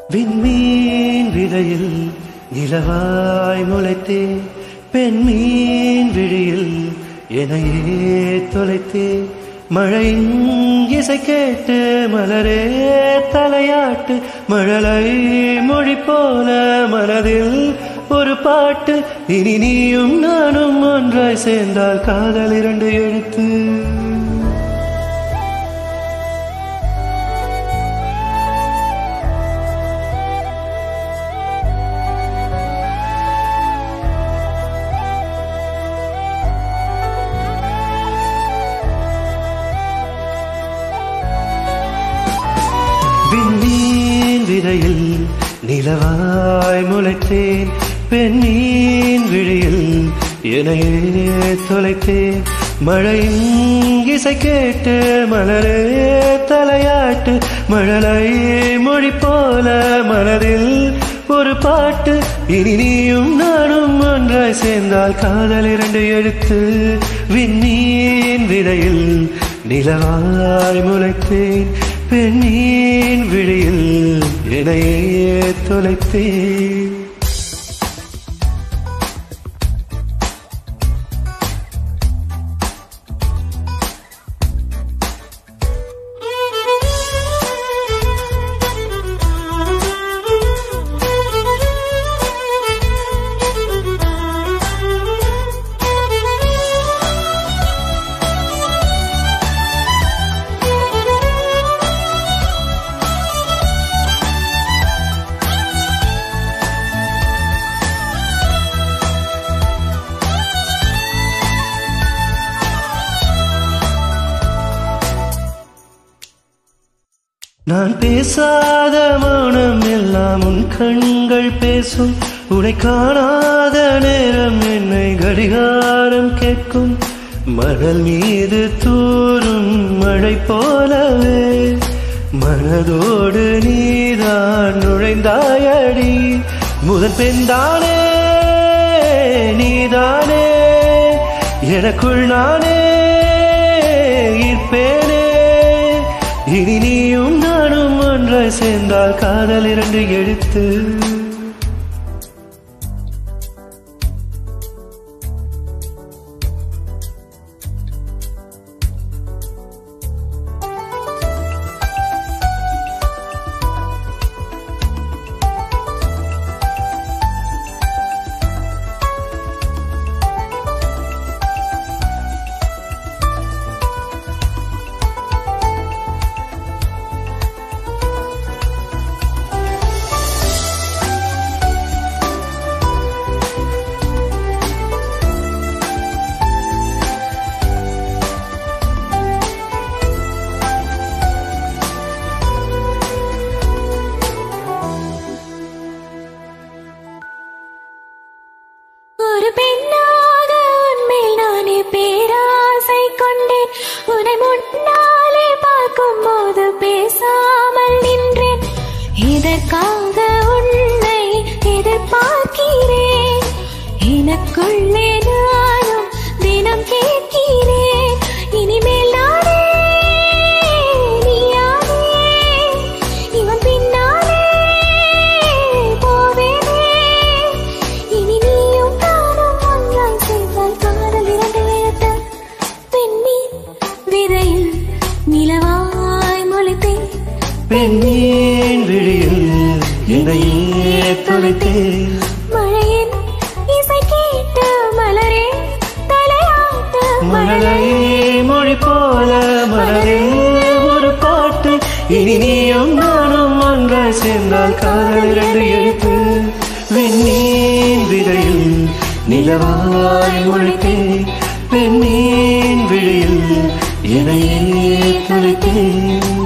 விண்மீன் விதையில் நிலவாய் முளைத்தே பெண்மீன் விழியில் எனையே தொலைத்தே மழையின் இசை கேட்டு மலரே தலையாட்டு மழலை மொழி போல மனதில் ஒரு பாட்டு இனி நீயும் நானும் ஒன்றாய் சேர்ந்தால் காதல் இரண்டு எழுத்து விண்மீன் விதையில் நிலவாய் முளைத்தேன் பெண்மீன் விழியில் எனையே தொலைத்தேன் மழையின் இசை கேட்டு மலரே தலையாட்டு மழலை மொழி போல மனதில் ஒரு பாட்டு இனி நீயும் நானும் ஒன்றாய் சேர்ந்தால் காதல் இரண்டு எழுத்து விண்மீன் விதையில் நிலவாய் முளைத்தேன் பெண்ணின் விழியில் இணையே தொலைத்தேன் நான் பேசாத மௌனம் எல்லாம் உன் கண்கள் பேசும் உன்னை காணாத நேரம் என்னை கடிகாரம் கேட்கும் மணல் மீது தூரும் மழை போலவே மனதோடு நீதான் நுழைந்தாயடி முதல் பெண்தானே நீதானே எனக்குள் நானே இருப்பேனே இனி நீயும் நானும் ஒன்றாய் சேர்ந்தால் காதல் இரண்டு எழுத்து ஒரு பெண்ணாக உன்மேல் நானே பேராசை கொண்டேன் உன்னை முன்னாலே பார்க்கும் போது பேசாமல் நின்றேன் இதற்காக உன்னை எதிர்பார்க்கிறேன் எனக்குள்ளே நானும் தினம் கேட்கிறேன் இனிமேல் நானே நீயானே இவன் பின்னாலே போவேனே இனி நீயும் நானும் ஒன்றாய் சேர்ந்தால் காதல் இரண்டு எழுத்து பெண்ணின் விதையில் நிலவாய் முளைத்தேன் பெண்ணின் விழியில் இணையே தொலைத்தேன் மழையின் இசை கேட்டு மலரே தலையாட்டு மழலை மொழி போல மலரே ஒரு பாட்டு இனி நீயும் நானும் ஒன்றாய் சேர்ந்தால் காதல் இரண்டு எழுத்து விண்மீன் விதையில் நிலவாய் முளைத்தேன் பெண்ணின் விழியில் இணையே தொலைத்தேன்